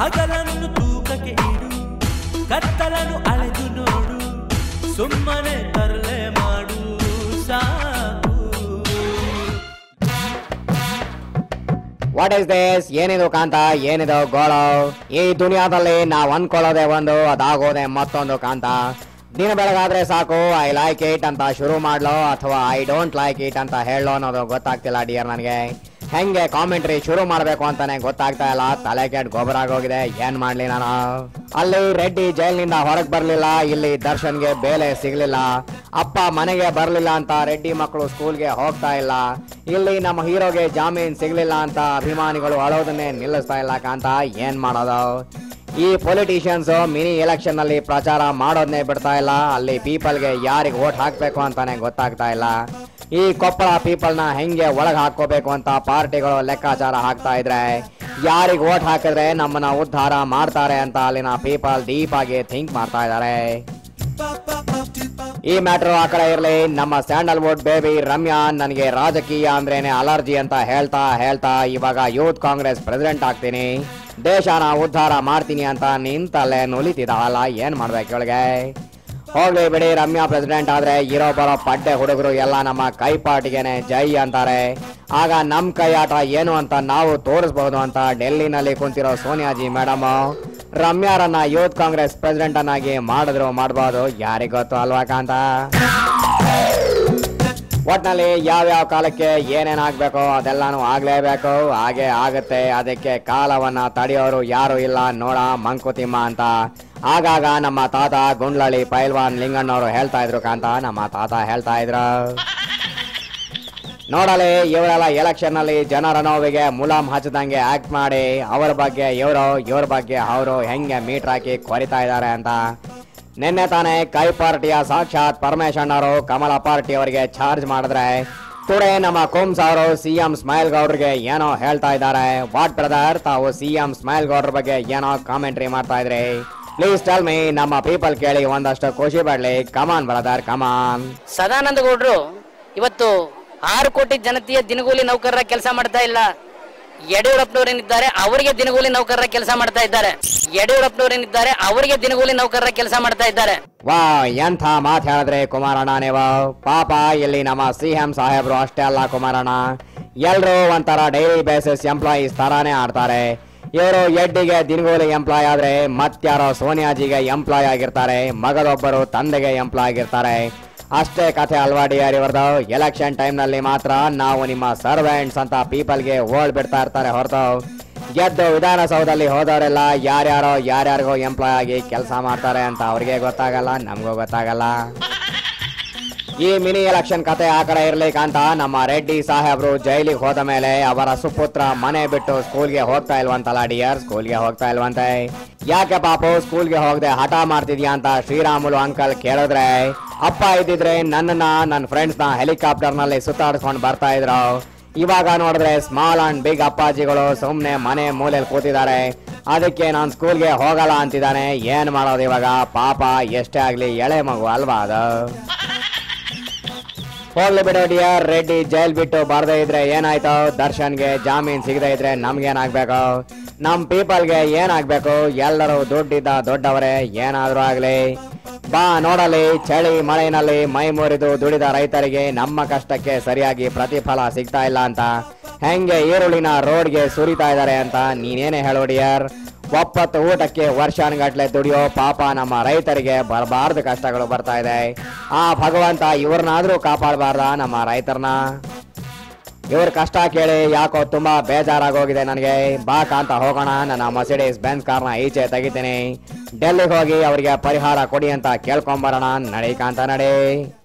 ಹಗಲನ್ನು ತೂಕಕ್ಕೆ ಇಡು ಕತ್ತಲನ್ನು ಅಳೆದು ನೋಡು ಸುಮ್ಮನೆ ತರಲೆ ಮಾಡು ಸಾಕು ವಾಟ್ ಇಸ್ ದಿಸ್ ಏನಿದು ಕಾಂತ ಏನಿದು ಗೋಳು ಈ ದುನಿಯಾದಲ್ಲಿ ನಾವ್ ಅನ್ಕೊಳ್ಳೋದೇ ಒಂದು ಅದಾಗೋದೆ ಮತ್ತೊಂದು ಕಾಂತ ದಿನ ಬೆಳಗಾದ್ರೆ ಸಾಕು ಐ ಲೈಕ್ ಇಟ್ ಅಂತ ಶುರು ಮಾಡ್ಲೋ ಅಥವಾ ಐ ಡೋಂಟ್ ಲೈಕ್ ಇಟ್ ಅಂತ ಹೇಳೋ ಅನ್ನೋದು ಗೊತ್ತಾಗ್ತಿಲ್ಲ ಡಿಯರ್ ನನಗೆ ಹೆಂಗೆ ಕಾಮೆಂಟ್ರಿ ಶುರು ಮಾಡ್ಬೇಕು ಅಂತಾನೆ ಗೊತ್ತಾಗ್ತಾ ಇಲ್ಲ ತಲೆ ಕೆಟ್ಟ ಗೊಬ್ಬರ ಆಗೋಗಿದೆ ಏನ್ ಮಾಡ್ಲಿ ನಾನು ಅಲ್ಲಿ ರೆಡ್ಡಿ ಜೈಲಿನಿಂದ ಹೊರಗ್ ಬರ್ಲಿಲ್ಲ ಇಲ್ಲಿ ದರ್ಶನ್ಗೆ ಬೇಲೆ ಸಿಗ್ಲಿಲ್ಲ ಅಪ್ಪ ಮನೆಗೆ ಬರ್ಲಿಲ್ಲ ಅಂತ ರೆಡ್ಡಿ ಮಕ್ಕಳು ಸ್ಕೂಲ್ಗೆ ಹೋಗ್ತಾ ಇಲ್ಲ ಇಲ್ಲಿ ನಮ್ಮ ಹೀರೋಗೆ ಜಾಮೀನ್ ಸಿಗ್ಲಿಲ್ಲ ಅಂತ ಅಭಿಮಾನಿಗಳು ಅಳೋದನ್ನೇ ನಿಲ್ಲಿಸ್ತಾ ಇಲ್ಲ ಕಾಂತ ಏನ್ ಮಾಡೋದು ಈ ಪೊಲಿಟಿಷಿಯನ್ಸ್ ಮಿನಿ ಎಲೆಕ್ಷನ್ ನಲ್ಲಿ ಪ್ರಚಾರ ಮಾಡೋದನ್ನೇ ಬಿಡ್ತಾ ಇಲ್ಲ ಅಲ್ಲಿ ಪೀಪಲ್ಗೆ ಯಾರಿಗೆ ವೋಟ್ ಹಾಕ್ಬೇಕು ಅಂತಾನೆ ಗೊತ್ತಾಗ್ತಾ ಇಲ್ಲ ಈ ಕೊಪ್ಪಳ ಪೀಪಲ್ ನ ಹೆಂಗೆ ಒಳಗ್ ಹಾಕೋಬೇಕು ಅಂತ ಪಾರ್ಟಿಗಳು ಲೆಕ್ಕಾಚಾರ ಹಾಕ್ತಾ ಇದ್ರೆ ಯಾರಿಗೆ ವೋಟ್ ಹಾಕಿದ್ರೆ ನಮ್ಮನ್ನ ಉದ್ಧಾರ ಮಾಡ್ತಾರೆ ಅಂತ ಅಲ್ಲಿನ ಪೀಪಲ್ ಡೀಪ್ ಆಗಿ ಥಿಂಕ್ ಮಾಡ್ತಾ ಇದ್ದಾರೆ ಈ ಮ್ಯಾಟರ್ ಆ ಕಡೆ ಇರ್ಲಿ ನಮ್ಮ ಸ್ಯಾಂಡಲ್ವುಡ್ ಬೇಬಿ ರಮ್ಯಾ ನನಗೆ ರಾಜಕೀಯ ಅಂದ್ರೇನೆ ಅಲರ್ಜಿ ಅಂತ ಹೇಳ್ತಾ ಹೇಳ್ತಾ ಇವಾಗ ಯೂತ್ ಕಾಂಗ್ರೆಸ್ ಪ್ರೆಸಿಡೆಂಟ್ ಆಗ್ತೀನಿ ದೇಶನ ಉದ್ಧಾರ ಮಾಡ್ತೀನಿ ಅಂತ ನಿಂತಲ್ಲೇ ನುಲಿತಿದ್ದಾಳಲ್ಲ ಏನ್ ಮಾಡ್ಬೇಕು ಇವಳಿಗೆ ಹೋಗ್ಲಿ ಬಿಡಿ ರಮ್ಯಾ ಪ್ರೆಸಿಡೆಂಟ್ ಆದ್ರೆ ಇರೋ ಬರೋ ಪಡ್ಡೆ ಹುಡುಗರು ಎಲ್ಲ ನಮ್ಮ ಕೈಪಾಟಿಗೆನೆ ಜೈ ಅಂತಾರೆ ಆಗ ನಮ್ ಕೈಯಾಟ ಏನು ಅಂತ ನಾವು ತೋರಿಸಬಹುದು ಅಂತ ಡೆಲ್ಲಿನಲ್ಲಿ ಕುಂತಿರೋ ಸೋನಿಯಾಜಿ ಮೇಡಮ್ ರಮ್ಯಾರನ್ನ ಯೂತ್ ಕಾಂಗ್ರೆಸ್ ಪ್ರೆಸಿಡೆಂಟ್ ಅನ್ನಾಗಿ ಮಾಡಿದ್ರು ಮಾಡ್ಬೋದು ಯಾರಿಗ್ ಗೊತ್ತು ಅಲ್ವಾ ಕಾಂತ ಒಟ್ನಲ್ಲಿ ಯಾವ್ಯಾವ ಕಾಲಕ್ಕೆ ಏನೇನ್ ಆಗ್ಬೇಕು ಅದೆಲ್ಲಾನು ಆಗ್ಲೇಬೇಕು ಹಾಗೆ ಆಗತ್ತೆ ಅದಕ್ಕೆ ಕಾಲವನ್ನ ತಡೆಯೋರು ಯಾರು ಇಲ್ಲ ನೋಡ ಮಂಕುತಿಮ್ಮ ಅಂತ ಆಗಾಗ ನಮ್ಮ ತಾತ ಗುಂಡ್ಲಳ್ಳಿ ಪೈಲ್ವಾನ್ ಲಿಂಗಣ್ಣವರು ಹೇಳ್ತಾ ಇದ್ರು ಕಾಂತ ನಮ್ಮ ತಾತ ಹೇಳ್ತಾ ಇದ್ರು ನೋಡಲಿ ಇವರೆಲ್ಲ ಎಲೆಕ್ಷನ್ ನಲ್ಲಿ ಜನರ ನೋವಿಗೆ ಮುಲಾಮ್ ಹಚ್ಚದಂಗೆ ಆಕ್ಟ್ ಮಾಡಿ ಅವರ ಬಗ್ಗೆ ಇವರು ಇವ್ರ ಬಗ್ಗೆ ಅವರು ಹೆಂಗೆ ಮೀಟರ್ ಹಾಕಿ ಕೊರಿತಾ ಇದ್ದಾರೆ ಅಂತ ನಿನ್ನೆ ತಾನೇ ಕೈ ಪಾರ್ಟಿಯ ಸಾಕ್ಷಾತ್ ಪರಮೇಶ್ ಅವರು ಕಮಲ ಪಾರ್ಟಿ ಅವರಿಗೆ ಚಾರ್ಜ್ ಮಾಡಿದ್ರೆ ಟುಡೇ ನಮ್ಮ ಕುಮ್ಸ್ ಅವರು ಸಿಎಂ ಸ್ಮೈಲ್ ಗೌಡ್ರಿಗೆ ಏನೋ ಹೇಳ್ತಾ ಇದ್ದಾರೆ ವಾಟ್ ಬ್ರದರ್ ತಾವು ಸಿಎಂ ಸ್ಮೈಲ್ ಗೌಡ್ರ ಬಗ್ಗೆ ಏನೋ ಕಾಮೆಂಟ್ರಿ ಮಾಡ್ತಾ ಇದ್ರಿ ಪ್ಲೀಸ್ ಟೆಲ್ ಮೀ ನಮ್ಮ ಪೀಪಲ್ ಕೇಳಿ ಒಂದಷ್ಟು ಖುಷಿ ಪಡ್ಲಿ ಕಮಾನ್ ಬ್ರದರ್ ಕಮಾನ್ ಸದಾನಂದ ಗೌಡ್ರು ಇವತ್ತು ಆರು ಕೋಟಿ ಜನತೆಯ ದಿನಗೂಲಿ ನೌಕರರ ಕೆಲಸ ಮಾಡ್ತಾ ಇಲ್ಲ ಯಡಿಯೂರಪ್ಪನವರೇನಿದ್ದಾರೆ ಅವರಿಗೆ ದಿನಗೂಲಿ ನೌಕರರ ಕೆಲಸ ಮಾಡ್ತಾ ಇದ್ದಾರೆ ಯಡಿಯೂರಪ್ಪನವರೇನಿದ್ದಾರೆ ಅವರಿಗೆ ದಿನಗೂಲಿ ನೌಕರರ ಕೆಲಸ ಮಾಡ್ತಾ ಇದ್ದಾರೆ ವಾ ಎಂಥ ಮಾತು ಹೇಳಿದ್ರೆ ಕುಮಾರಣ್ಣ ನೀವು ಪಾಪ ಇಲ್ಲಿ ನಮ್ಮ ಸಿ ಎಂ ಸಾಹೇಬ್ರು ಅಷ್ಟೇ ಅಲ್ಲ ಕುಮಾರಣ್ಣ ಎಲ್ರು ಒಂಥರ ಡೈಲಿ ಬೇಸಿಸ್ ಎಂಪ್ಲಾಯೀಸ್ ತರಾನೇ ಆಡ್ತಾರೆ ಇವರು ಎಡ್ಡಿಗೆ ದಿನಗೂಲಿ ಎಂಪ್ಲಾಯ್ ಆದ್ರೆ ಮತ್ಯಾರೋ ಸೋನಿಯಾಜಿಗೆ ಎಂಪ್ಲಾಯ್ ಆಗಿರ್ತಾರೆ ಮಗದೊಬ್ಬರು ತಂದೆಗೆ ಎಂಪ್ಲಾಯ್ ಆಗಿರ್ತಾರೆ ಅಷ್ಟೇ ಕಥೆ ಅಲ್ವಾ ಡಿಯರ್ ಇವ್ರದ್ದು ಎಲೆಕ್ಷನ್ ಟೈಮ್ ನಲ್ಲಿ ಮಾತ್ರ ನಾವು ನಿಮ್ಮ ಸರ್ವೆಂಟ್ಸ್ ಅಂತ ಪೀಪಲ್ಗೆ ಓಡ್ ಬಿಡ್ತಾ ಇರ್ತಾರೆ ಹೊರತು ಗೆದ್ದು ವಿಧಾನಸೌಧದಲ್ಲಿ ಹೋದವರೆಲ್ಲ ಯಾರ್ಯಾರೋ ಯಾರ್ಯಾರಿಗೋ ಎಂಪ್ಲಾಯ್ ಆಗಿ ಕೆಲಸ ಮಾಡ್ತಾರೆ ಅಂತ ಅವ್ರಿಗೆ ಗೊತ್ತಾಗಲ್ಲ ನಮಗೂ ಗೊತ್ತಾಗಲ್ಲ ಈ ಮಿನಿ ಎಲೆಕ್ಷನ್ ಕತೆ ಆ ಕಡೆ ಇರ್ಲಿಕ್ಕಂತ ನಮ್ಮ ರೆಡ್ಡಿ ಸಾಹೇಬ್ರು ಜೈಲಿಗೆ ಹೋದ ಮೇಲೆ ಅವರ ಸುಪುತ್ರ ಮನೆ ಬಿಟ್ಟು ಸ್ಕೂಲ್ಗೆ ಹೋಗ್ತಾ ಇಲ್ವಂತಲ್ಲ ಡಿಯರ್ ಸ್ಕೂಲ್ಗೆ ಹೋಗ್ತಾ ಇಲ್ವಂತೆ ಯಾಕೆ ಪಾಪು ಸ್ಕೂಲ್ಗೆ ಹೋಗದೆ ಹಠ ಮಾಡ್ತಿದ್ಯಾ ಅಂತ ಶ್ರೀರಾಮುಲು ಅಂಕಲ್ ಕೇಳಿದ್ರೆ ಅಪ್ಪ ಇದ್ದಿದ್ರೆ ನನ್ನನ್ನ ನನ್ನ ಫ್ರೆಂಡ್ಸ್ ನ ಹೆಲಿಕಾಪ್ಟರ್ ನಲ್ಲಿ ಸುತ್ತಾಡಿಸ್ಕೊಂಡು ಬರ್ತಾ ಇದ್ರು ಇವಾಗ ನೋಡಿದ್ರೆ ಸ್ಮಾಲ್ ಅಂಡ್ ಬಿಗ್ ಅಪ್ಪಾಜಿಗಳು ಸುಮ್ನೆ ಮನೆ ಮೂಲೆಯಲ್ಲಿ ಕೂತಿದ್ದಾರೆ ಅದಕ್ಕೆ ನಾನು ಸ್ಕೂಲ್ಗೆ ಹೋಗಲ್ಲ ಅಂತಿದ್ದಾನೆ ಏನ್ ಮಾಡೋದು ಇವಾಗ ಪಾಪ ಎಷ್ಟೇ ಆಗ್ಲಿ ಎಳೆ ಮಗು ಅಲ್ವಾ ಅದು ಹೋಗ್ಲಿ ಬಿಡು ಡಿಯರ್ ರೆಡ್ಡಿ ಜೈಲ್ ಬಿಟ್ಟು ಬರ್ದೇ ಇದ್ರೆ ಏನಾಯ್ತು ದರ್ಶನ್ಗೆ ಜಾಮೀನ್ ಸಿಗದೆ ಇದ್ರೆ ನಮ್ಗೇನಾಗ್ಬೇಕು ನಮ್ ಪೀಪಲ್ಗೆ ಏನಾಗ್ಬೇಕು ಎಲ್ಲರೂ ದುಡ್ಡಿದ್ದ ದೊಡ್ಡವರೇ ಏನಾದ್ರೂ ಆಗ್ಲಿ ಬಾ ನೋಡಲಿ ಚಳಿ ಮಳೆನಲ್ಲಿ ಮೈ ಮುರಿದು ದುಡಿದ ರೈತರಿಗೆ ನಮ್ಮ ಕಷ್ಟಕ್ಕೆ ಸರಿಯಾಗಿ ಪ್ರತಿಫಲ ಸಿಗ್ತಾ ಇಲ್ಲ ಅಂತ ಹೆಂಗೆ ಈರುಳ್ಳಿನ ರೋಡ್ಗೆ ಸುರಿತಾ ಇದ್ದಾರೆ ಅಂತ ನೀನೇನೇ ಹೇಳು ಡಿಯರ್ ಒಪ್ಪತ್ತು ಊಟಕ್ಕೆ ವರ್ಷಾನುಗಟ್ಲೆ ದುಡಿಯೋ ಪಾಪ ನಮ್ಮ ರೈತರಿಗೆ ಬರಬಾರ್ದು ಕಷ್ಟಗಳು ಬರ್ತಾ ಇದೆ ಆ ಭಗವಂತ ಇವ್ರನ್ನಾದ್ರೂ ಕಾಪಾಡಬಾರ್ದ ನಮ್ಮ ರೈತರನ್ನ ಇವ್ರ ಕಷ್ಟ ಕೇಳಿ ಯಾಕೋ ತುಂಬಾ ಬೇಜಾರಾಗೋಗಿದೆ ನನಗೆ ಬಾ ಕಾಂತ ಹೋಗೋಣ ನನ್ನ ಮಸಿಡೀಸ್ ಬೆನ್ಸ್ ಕಾರ್ನ ಈಚೆ ತೆಗಿತೀನಿ ಡೆಲ್ಲಿಗೆ ಹೋಗಿ ಅವರಿಗೆ ಪರಿಹಾರ ಕೊಡಿ ಅಂತ ಕೇಳ್ಕೊಂಬರೋಣ ನಡಿ ಕಾಂತ ನಡಿ